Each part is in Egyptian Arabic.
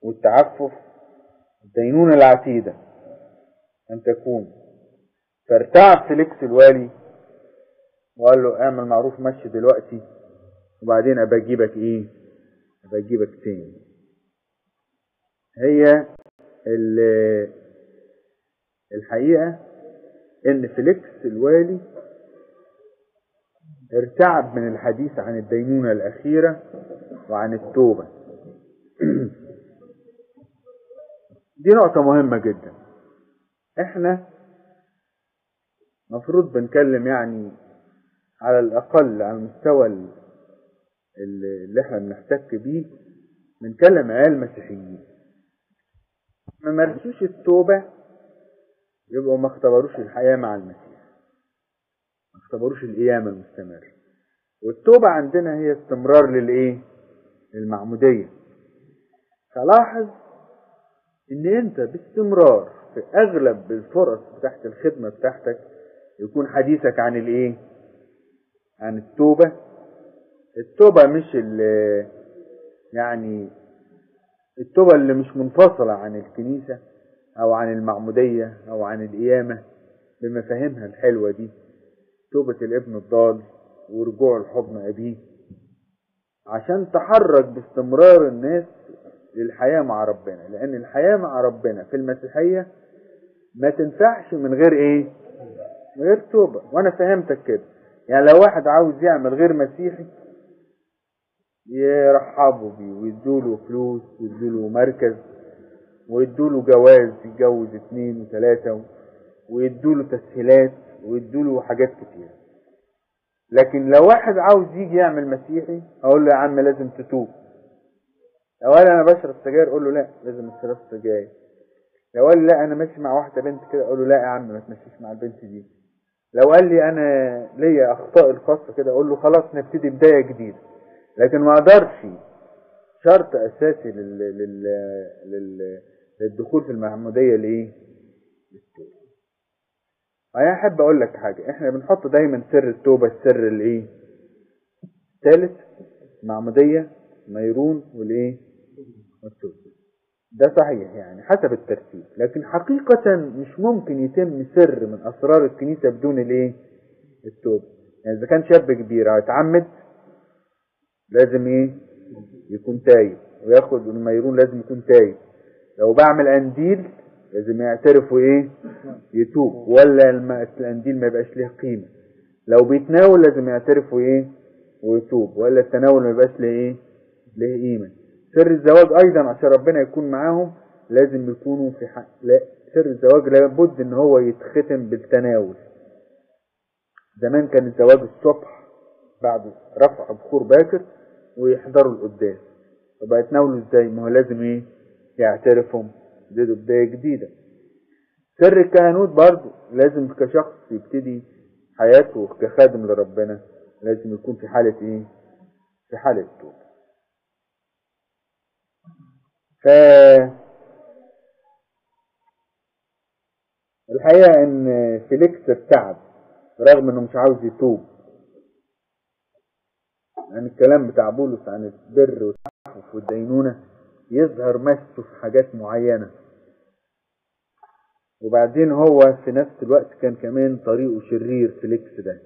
والتعفف الدينونة العتيدة أن تكون فارتعب فيليكس الوالي وقال له اعمل معروف مشي دلوقتي وبعدين ابقى اجيبك ايه ابقى اجيبك تاني هي الحقيقة ان فيليكس الوالي ارتعب من الحديث عن الدينونة الأخيرة وعن التوبة دي نقطة مهمة جدا احنا مفروض بنكلم يعني على الأقل على المستوى اللي احنا بنحتك بيه بنكلم عيال مسيحيين ما مارسوش التوبة يبقوا ما اختبروش الحياة مع المسيح ما اختبروش القيامة المستمرة والتوبة عندنا هي استمرار للايه للمعمودية فلاحظ ان انت باستمرار في اغلب الفرص تحت الخدمة بتاعتك يكون حديثك عن الايه عن التوبة التوبة مش اللي يعني التوبة اللي مش منفصلة عن الكنيسة او عن المعمودية او عن القيامة بمفاهيمها الحلوة دي توبة الابن الضال ورجوع لحضن ابيه عشان تحرك باستمرار الناس للحياة مع ربنا لان الحياة مع ربنا في المسيحية ما تنفعش من غير ايه من غير توبة وانا فهمتك كده يعني لو واحد عاوز يعمل غير مسيحي يرحبوا بيه ويدوله فلوس ويدوله مركز ويدوله جواز يتجوز اتنين وتلاتة ويدوله تسهيلات ويدوله حاجات كتير لكن لو واحد عاوز يجي يعمل مسيحي اقول له يا عم لازم تتوب لو قال انا بشرب سجاير اقول له لا لازم ما تشربش سجاير لو قال لي لا انا ماشي مع واحده بنت كده اقول له لا يا عم ما تمشيش مع البنت دي لو قال لي انا ليا اخطاء الخاصه كده اقول له خلاص نبتدي بدايه جديده لكن ما اقدرش شرط اساسي لل... لل... لل... للدخول في المعموديه لايه للتوبه انا احب اقول لك حاجه احنا بنحط دايما سر التوبه السر الايه الثالث معموديه ميرون والايه والتوبه ده صحيح يعني حسب الترتيب لكن حقيقة مش ممكن يتم سر من أسرار الكنيسة بدون الايه التوبة يعني إذا كان شاب كبير هيتعمد لازم ايه يكون تايب وياخد الميرون لازم يكون تايب لو بعمل قنديل لازم يعترف وايه يتوب ولا القنديل ما يبقاش ليه قيمة لو بيتناول لازم يعترف وايه ويتوب ولا التناول ما يبقاش ليه ايه ليه قيمة سر الزواج ايضا عشان ربنا يكون معاهم لازم يكونوا في حق لا سر الزواج لابد ان هو يتختم بالتناول زمان كان الزواج الصبح بعد رفع بخور باكر ويحضروا القداس طب يتناولوا ازاي ما هو لازم ايه يعترفهم دي بداية جديدة سر الكهنوت برضه لازم كشخص يبتدي حياته كخادم لربنا لازم يكون في حالة ايه في حالة توبة ف الحقيقة ان فيليكس ارتعب رغم انه مش عاوز يتوب يعني الكلام بتاع بولس عن البر والتعفف والدينونة يظهر مسه في حاجات معينة وبعدين هو في نفس الوقت كان كمان طريقه شرير فيليكس ده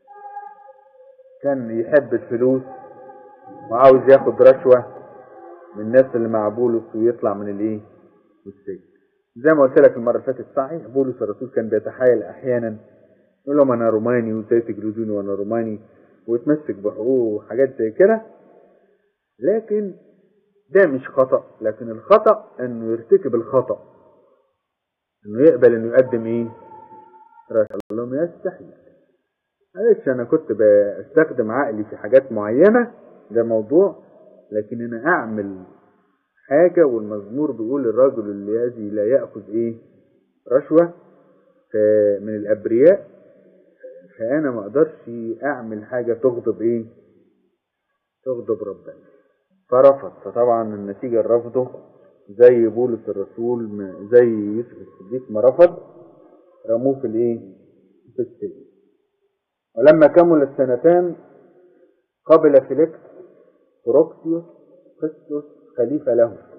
كان يحب الفلوس وعاوز ياخد رشوة من الناس اللي مع بولس ويطلع من الايه السجن زي ما قلت لك المره اللي فاتت صحيح بولس الرسول كان بيتحايل احيانا يقول لهم انا روماني وازاي تجلدوني وانا روماني ويتمسك بحقوقه وحاجات زي كده لكن ده مش خطأ لكن الخطأ انه يرتكب الخطأ انه يقبل انه يقدم ايه رشوة لهم يستحيل معلش انا كنت بستخدم عقلي في حاجات معينة ده موضوع لكن انا اعمل حاجة والمزمور بيقول الرجل الذي لا يأخذ ايه رشوة من الابرياء فانا ما اقدرش اعمل حاجة تغضب ايه تغضب ربنا فرفض فطبعا النتيجة رفضه زي بولس الرسول زي يوسف الصديق ما رفض رموه في الايه في السجن ولما كمل السنتان قبل فيليكس بروكسيوس قسطس خليفة له